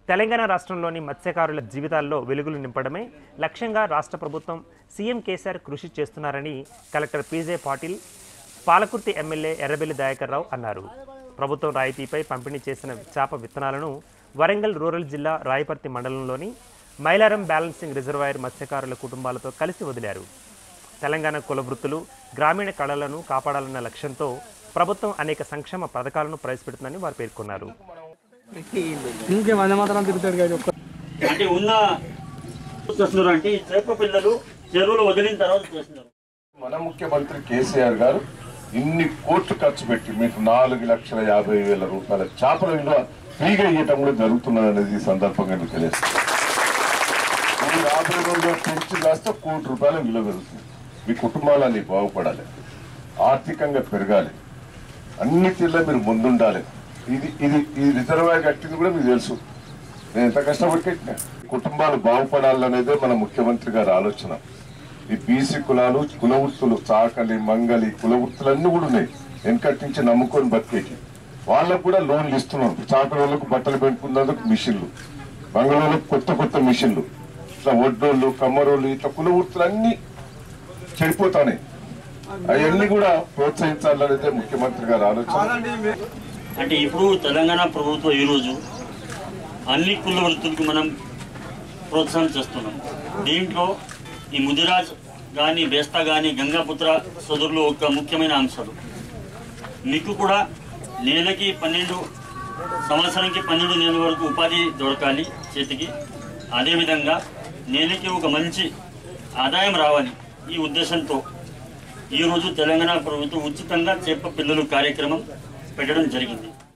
తెలంగాణ రాష్ట్రంలోని మత్స్యకారుల జీవితాల్లో వెలుగులు నింపడమే లక్ష్యంగా రాష్ట్ర ప్రభుత్వం సీఎం కేసీఆర్ కృషి చేస్తున్నారని collector P J Patil Palakurthi MLA Errabelli Dayakar Rao అన్నారు ప్రభుత్వం రాయితీపై పంపిణీ చేసిన చేప విత్తనాలను వరంగల్ రూరల్ జిల్లా రాయపర్తి మండలంలోని మైలారం బ్యాలెన్సింగ్ రిజర్వాయర్ మత్స్యకారుల కుటుంబాలతో కలిసి వదిలారు తెలంగాణ కుల వృత్తులు గ్రామీణ కళలను కాపాడాలన్న లక్ష్యంతో ప్రభుత్వం అనేక సంక్షేమ పథకాలను ప్రవేశపెడుతుందని వారు పేర్కొన్నారు ఇంకే వంద మాత్రం తిరుగుతాడు కదా ఒక్క అంటే ఉన్న చేస్తున్నారు అంటే ఈ చేప పిల్లలు చెరువులు వదిలిన తర్వాత చేస్తున్నారు మన ముఖ్యమంత్రి కేసీఆర్ గారు ఇన్ని కోట్లు ఖర్చు పెట్టి మీకు నాలుగు లక్షల యాభై వేల రూపాయల చేపల విలువ ఫ్రీగా ఇవ్వటం కూడా జరుగుతున్నది అనేది ఈ సందర్భంగా మీకు తెలియదు ఈ రాబోయే రోజుల్లో పెంచి కాస్త కోటి రూపాయల విలువ పెరుగుతుంది మీ కుటుంబాలన్నీ బాగుపడాలి ఆర్థికంగా పెరగాలి అన్ని తీర్ల మీరు ముందుండాలి ఇది ఇది ఈ రిజర్వాయర్ కట్టింది కూడా మీకు తెలుసు నేను ఎంత కష్టపడి కట్టినా కుటుంబాలు బాగుపడాలనేదే మన ముఖ్యమంత్రి గారి ఆలోచన ఈ బీసీ కులాలు కుల వృత్తులు చాకలి మంగలి కుల వృత్తులు అన్ని కూడా ఉన్నాయి వెనకటి నుంచి నమ్ముకొని బతికేకి వాళ్ళకు కూడా లోన్లు ఇస్తున్నాం చాకలి వాళ్ళకు బట్టలు పెట్టుకున్నందుకు మిషన్లు మంగళూరులకు కొత్త కొత్త మిషన్లు ఇట్లా వడ్డోళ్ళు కమ్మరోళ్ళు ఇట్లా కుల వృత్తులు అన్ని చెడిపోతాయి అవన్నీ కూడా ప్రోత్సహించాలనేదే ముఖ్యమంత్రి గారి ఆలోచన అంటే ఇప్పుడు తెలంగాణ ప్రభుత్వం ఈరోజు అన్ని కుల వృత్తులకు మనం ప్రోత్సాహం చేస్తున్నాం దీంట్లో ఈ ముదిరాజ్ కానీ బేస్తా కానీ గంగాపుత్ర సోదరులు ఒక ముఖ్యమైన అంశాలు మీకు కూడా నెలకి పన్నెండు సంవత్సరానికి పన్నెండు నెలల వరకు ఉపాధి దొరకాలి చేతికి అదేవిధంగా నెలకి ఒక మంచి ఆదాయం రావాలి ఈ ఉద్దేశంతో ఈరోజు తెలంగాణ ప్రభుత్వం ఉచితంగా చేప పిల్లలు కార్యక్రమం పెట్టడం జరిగింది